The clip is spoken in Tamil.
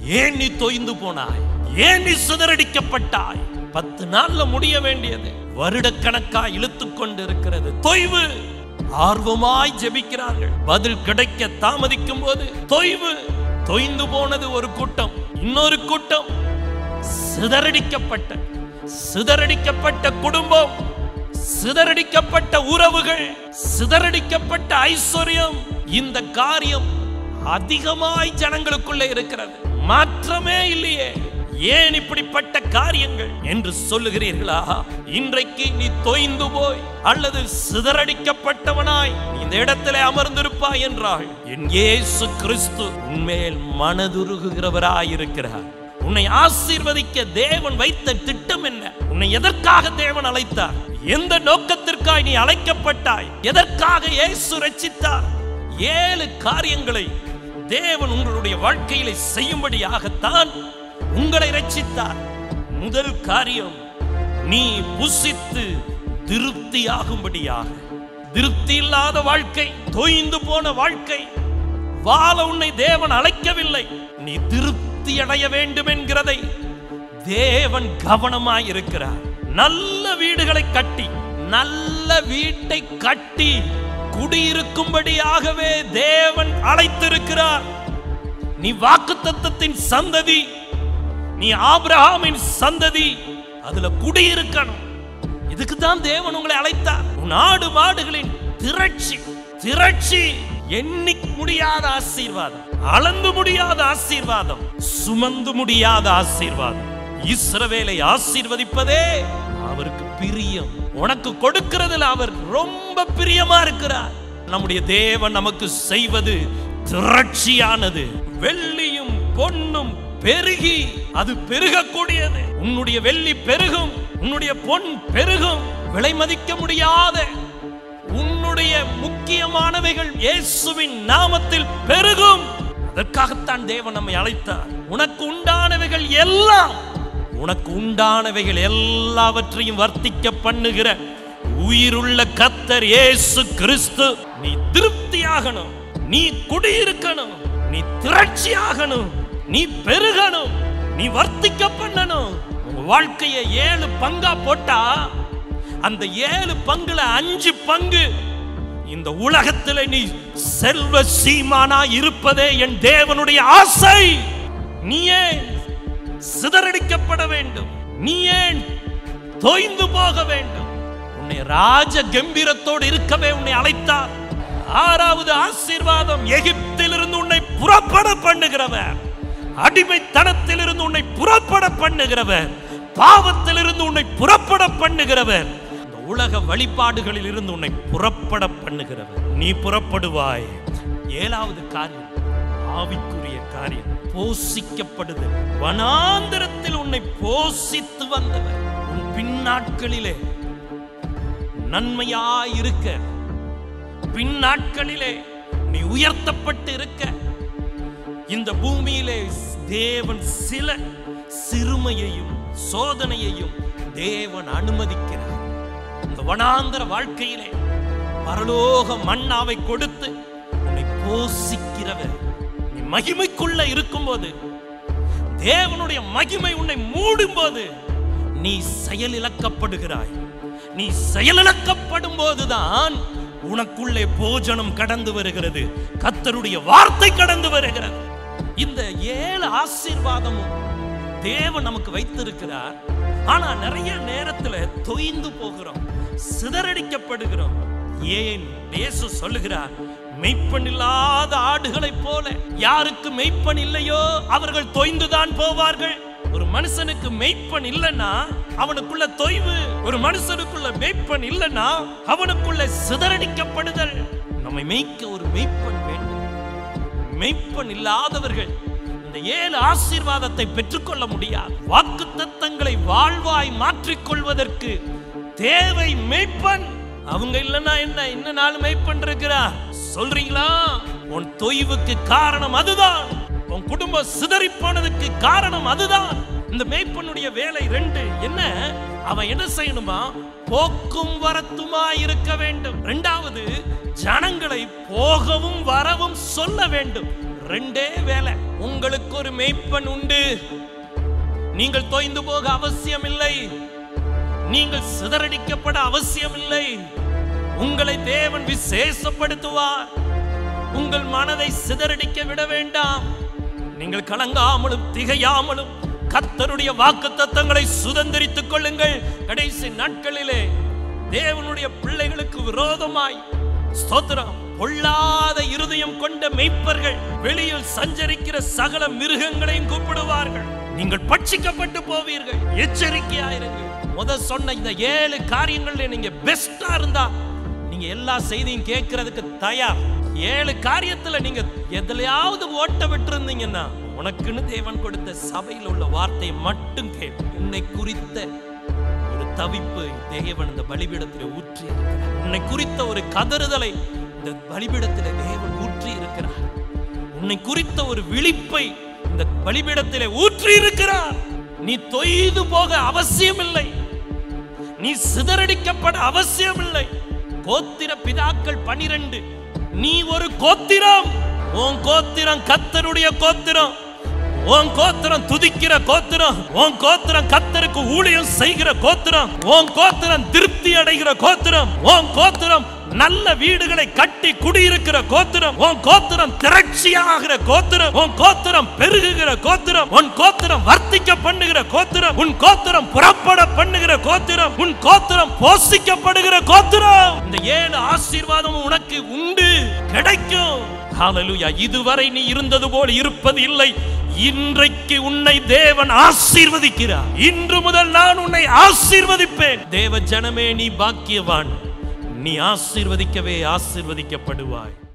ஏன் நீ தொய்ந்து போனாய் ஏன் நீ சிதறடிக்கப்பட்டாய் பத்து நாள்ல முடிய வேண்டியது வருடக்கணக்கா இழுத்து கொண்டு இருக்கிறது தொய்வு ஆர்வமாய் ஜெபிக்கிறார்கள் பதில் கிடைக்க தாமதிக்கும் போது தொய்வு தொய்ந்து போனது ஒரு கூட்டம் இன்னொரு கூட்டம் சிதறடிக்கப்பட்ட சிதறடிக்கப்பட்ட குடும்பம் சிதறடிக்கப்பட்ட உறவுகள் சிதறடிக்கப்பட்ட ஐஸ்வர்யம் இந்த காரியம் அதிகமாய் ஜனங்களுக்குள்ளே இருக்கிறது மாற்றமே இல்லையே ஏன் இப்படிப்பட்ட காரியங்கள் என்று சொல்லுகிறீர்களா இன்றைக்கு நீ தொய்ந்து போய் அல்லது சிதறடிக்கப்பட்டவனாய் நீ இந்த இடத்திலே அமர்ந்திருப்பாய் என்றாள் என் இயேசு கிறிஸ்து உன்மேல் மனதுருகுகிறவராய் இருக்கிறார் உன்னை ஆசீர்வதிக்க தேவன் வைத்த திட்டம் என்ன உன்னை எதற்காக தேவன் அழைத்தார் எந்த நோக்கத்திற்காய் நீ அழைக்கப்பட்டாய் எதற்காக இயேசு ரட்சித்தார் ஏழு காரியங்களை தேவன் உங்களுடைய வாழ்க்கையிலே செய்யும்படியாகத்தான் உங்களை ரட்சித்தார் முதல் காரியம் நீ புசித்து திருப்தியாகும்படியாக திருப்தி இல்லாத வாழ்க்கை தொய்ந்து போன வாழ்க்கை வாழ உன்னை தேவன் அழைக்கவில்லை நீ திருப்தி அடைய வேண்டும் என்கிறதை தேவன் கவனமாய் இருக்கிறார் நல்ல வீடுகளை கட்டி நல்ல வீட்டை கட்டி குடியிருக்கும்படியாகவே தேவன் அழைத்திருக்கிறார் நீ வாக்குத்தத்தத்தின் சந்ததி நீ ஆபிரகாமின் சந்ததி அதுல குடியிருக்கணும் இதுக்கு தான் தேவன் உங்களை அழைத்தார் உன் ஆடு மாடுகளின் திரட்சி திரட்சி எண்ணி முடியாத ஆசீர்வாதம் அளந்து முடியாத ஆசீர்வாதம் சுமந்து முடியாத ஆசீர்வாதம் இஸ்ரவேலை ஆசீர்வதிப்பதே அவருக்கு பிரியம் உனக்கு கொடுக்கிறதுல அவர் ரொம்ப பிரியமா இருக்கிறார் நம்முடைய தேவன் நமக்கு செய்வது திரட்சியானது வெள்ளியும் பொன்னும் பெருகி அது பெருகக்கூடியது உன்னுடைய வெள்ளி பெருகும் உன்னுடைய பொன் பெருகும் விலை மதிக்க முடியாத உன்னுடைய முக்கியமானவைகள் இயேசுவின் நாமத்தில் பெருகும் அதற்காகத்தான் தேவன் நம்மை அழைத்தார் உனக்கு உண்டானவைகள் எல்லாம் உனக்கு உண்டானவைகள் எல்லாவற்றையும் வர்த்திக்க பண்ணுகிற உயிருள்ள கத்தர் இயேசு கிறிஸ்து நீ திருப்தியாகணும் நீ குடியிருக்கணும் நீ திரட்சியாகணும் நீ பெருகணும் நீ வர்த்திக்க பண்ணணும் உங்க வாழ்க்கைய ஏழு பங்கா போட்டா அந்த ஏழு பங்குல அஞ்சு பங்கு இந்த உலகத்தில் நீ செல்வ சீமானா இருப்பதே என் தேவனுடைய ஆசை நீ ஏன் சிதறடிக்கப்பட வேண்டும் நீ ஏன் தொய்ந்து போக வேண்டும் உன்னை ராஜ கம்பீரத்தோடு இருக்கவே உன்னை அழைத்தார் ஆறாவது ஆசீர்வாதம் எகிப்திலிருந்து உன்னை புறப்பட பண்ணுகிறவர் அடிமைத்தனத்திலிருந்து உன்னை புறப்பட பண்ணுகிறவர் பாவத்திலிருந்து உன்னை புறப்பட பண்ணுகிறவர் இந்த உலக வழிபாடுகளில் இருந்து உன்னை புறப்பட பண்ணுகிறவர் நீ புறப்படுவாய் ஏழாவது காரியம் ஆவிக்குரிய காரியம் போஷிக்கப்படுதல் வனாந்தரத்தில் உன்னை போஷித்து வந்தவர் உன் பின்னாட்களிலே நன்மையாயிருக்க பின்னாட்களிலே நீ உயர்த்தப்பட்டு இருக்க இந்த பூமியிலே தேவன் சில சிறுமையையும் சோதனையையும் தேவன் அனுமதிக்கிறார் இந்த வனாந்தர வாழ்க்கையிலே பரலோக மன்னாவை கொடுத்து உன்னை போஷிக்கிறவர் நீ மகிமைக்குள்ள இருக்கும்போது தேவனுடைய மகிமை உன்னை மூடும்போது நீ செயலிழக்கப்படுகிறாய் நீ செயலிழக்கப்படும் போதுதான் உனக்குள்ளே போஜனம் கடந்து வருகிறது கத்தருடைய வார்த்தை கடந்து வருகிறது இந்த ஏழு ஆசீர்வாதமும் தேவன் நமக்கு வைத்திருக்கிறார் ஆனா நிறைய நேரத்துல தொய்ந்து போகிறோம் சிதறடிக்கப்படுகிறோம் ஏன் இயேசு சொல்லுகிறார் மெய்ப்பன் இல்லாத ஆடுகளைப் போல யாருக்கு மெய்ப்பன் இல்லையோ அவர்கள் தொய்ந்துதான் போவார்கள் ஒரு மனுஷனுக்கு மெய்ப்பன் இல்லைன்னா அவனுக்குள்ள தொய்வு ஒரு மனுஷனுக்குள்ள மெய்ப்பன் இல்லைன்னா அவனுக்குள்ள சிதறடிக்கப்படுதல் நம்மை மெய்க்க ஒரு மெய்ப்பன் வேண்டும் மெய்ப்பன் இல்லாதவர்கள் இந்த ஏழு ஆசீர்வாதத்தை பெற்றுக்கொள்ள முடியாது வாக்கு தத்தங்களை வாழ்வாய் மாற்றிக்கொள்வதற்கு தேவை மெய்ப்பன் அவங்க இல்லைன்னா என்ன இன்னும் நாலு மெய்ப்பன் இருக்கிறா சொல்றீங்களா உன் தொய்வுக்கு காரணம் அதுதான் உன் குடும்பம் சிதறி போனதுக்கு காரணம் அதுதான் இந்த மேய்ப்பனுடைய வேலை ரெண்டு என்ன அவன் என்ன செய்யணுமா போக்கும் வரத்துமா இருக்க வேண்டும் ரெண்டாவது ஜனங்களை போகவும் வரவும் சொல்ல வேண்டும் ரெண்டே வேலை உங்களுக்கு ஒரு மெய்ப்பன் உண்டு நீங்கள் தொய்ந்து போக அவசியமில்லை நீங்கள் சிதறடிக்கப்பட அவசியமில்லை உங்களை தேவன் விசேஷப்படுத்துவார் உங்கள் மனதை சிதறடிக்க விட வேண்டாம் நீங்கள் கலங்காமலும் திகையாமலும் கர்த்தருடைய வாக்கு தத்தங்களை சுதந்திரித்துக் கொள்ளுங்கள் கடைசி நாட்களிலே தேவனுடைய பிள்ளைகளுக்கு விரோதமாய் ஸ்தோத்திரம் பொல்லாத இருதயம் கொண்ட மெய்ப்பர்கள் வெளியில் சஞ்சரிக்கிற சகல மிருகங்களையும் கூப்பிடுவார்கள் நீங்கள் பட்சிக்கப்பட்டு போவீர்கள் எச்சரிக்கையாயிருங்கள் முத சொன்ன இந்த ஏழு காரியங்கள்ல நீங்க பெஸ்டா இருந்தா நீங்க எல்லா செய்தியும் கேட்கறதுக்கு தயார் ஏழு காரியத்துல நீங்க எதுலயாவது ஓட்ட விட்டுருந்தீங்கன்னா உனக்குன்னு தேவன் கொடுத்த சபையில் உள்ள வார்த்தையை மட்டும் கேள் உன்னை குறித்த ஒரு தவிப்பு தேவன் இந்த பலிபீடத்தில் ஊற்றி இருக்கிறார் உன்னை குறித்த ஒரு கதறுதலை இந்த பலிபீடத்தில் தேவன் ஊற்றி இருக்கிறார் உன்னை குறித்த ஒரு விழிப்பை இந்த பலிபீடத்திலே ஊற்றி இருக்கிறார் நீ தொய்து போக அவசியமில்லை நீ சிதறடிக்கப்பட அவசியமில்லை கோத்திர பிதாக்கள் பனிரெண்டு நீ ஒரு கோத்திரம் உன் கோத்திரம் கத்தருடைய கோத்திரம் உன் கோத்திரம் துதிக்கிற கோத்திரம் உன் கோத்திரம் கத்தருக்கு ஊழியம் செய்கிற கோத்திரம் உன் கோத்திரம் திருப்தி அடைகிற கோத்திரம் உன் கோத்திரம் நல்ல வீடுகளை கட்டி குடியிருக்கிற கோத்திரம் உன் கோத்திரம் திரட்சியாகிற கோத்திரம் உன் கோத்திரம் பெருகுகிற கோத்திரம் உன் கோத்திரம் வர்த்திக்க பண்ணுகிற கோத்திரம் உன் கோத்திரம் புறப்பட பண்ணுகிற கோத்திரம் உன் கோத்திரம் போஷிக்கப்படுகிற கோத்திரம் இந்த ஏழு ஆசீர்வாதம் உனக்கு உண்டு கிடைக்கும் ஹalleluya இதுவரை நீ இருந்தது போல் இருப்பது இல்லை இன்றைக்கு உன்னை தேவன் ஆசீர்வதிக்கிறார் இன்று முதல் நான் உன்னை ஆசீர்வதிப்பேன் தேவ ஜனமே நீ பாக்கியவான் நீ ஆசீர்வதிக்கவே ஆசீர்வதிக்கப்படுவாய்